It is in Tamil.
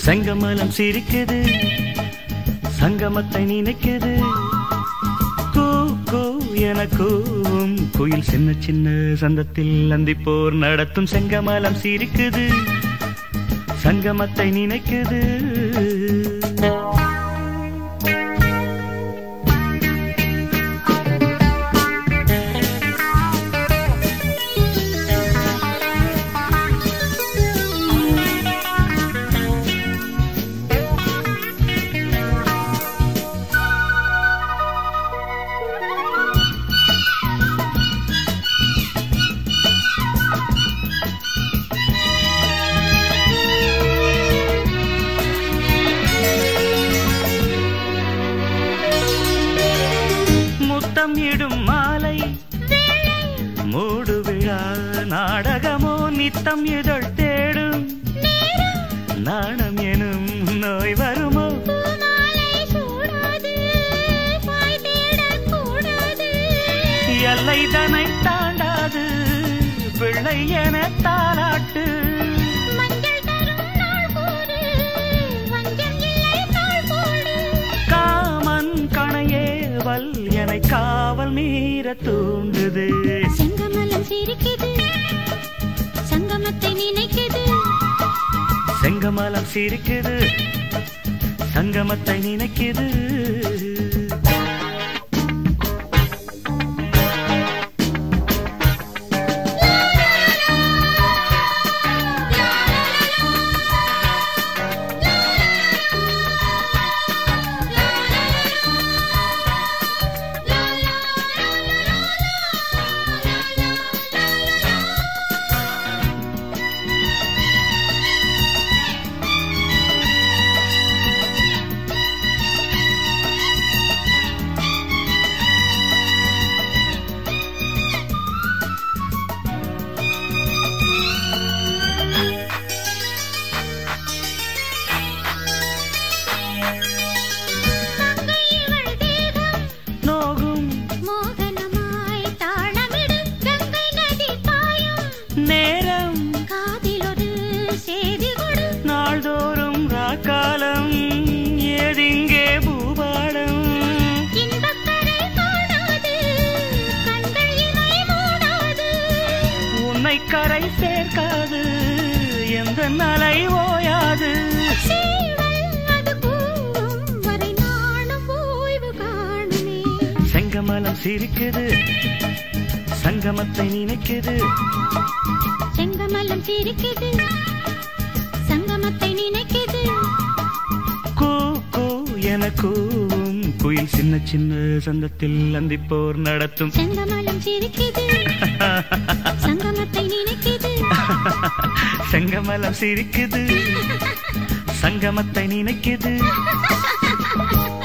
செங்கமலம் சிரிக்குது சங்கமத்தை நினைக்குது கூ கூ என கூவும் குயில் சின்ன சின்ன சந்தத்தில் அந்திப்போர் நடத்தும் செங்கமலம் சிரிக்குது சங்கமத்தை நினைக்குது முத்தம் இடும் மாலை மூடு விழா நாடகமோ நித்தம் இதழ் தேடும் நாணம் எனும் நோய் வருமோ பூமாலை சூடாது பாய் தேடக்கூடாது எல்லை தனை தாண்டாது பிள்ளை என தாளாட்டு மஞ்சள் தரும் நாள் போடு வஞ்சம் இல்லை நாள் போடு காமன் கணையே வல் என காவல் மீற தூண்டுது செங்கமலம் சிரிக்குது சங்கமத்தை நினைக்குது செங்கமலம் சிரிக்குது சங்கமத்தை நினைக்குது மங்கை இவள் தேகம் நோகும் மோகனமாய் தாளமிடு கங்கை நதி பாயும் நேரம் காதிலொரு செய்தி கொடு நாள்தோறும் ராக்காலம் ஏதிங்கே பூபாடம் இன்பக்கரை காணாது கண்கள் இமை மூடாது உன்னை கரை சேர்க்காது எந்த நலை ஓயாது சீவல் அது கூவும் வரை நானும் ஓய்வு காணுமே செங்கமலம் சிரிக்குது சங்கமத்தை நினைக்குது செங்கமலம் சிரிக்குது சங்கமத்தை நினைக்குது கூ கூ என கூவும் குயில் சின்ன சின்ன சந்தத்தில் அந்திப்போர் நடத்தும் செங்கமலம் சிரிக்குது சங்கமத்தை நினைக்குது செங்கமலம் சிரிக்குது சங்கமத்தை நினைக்குது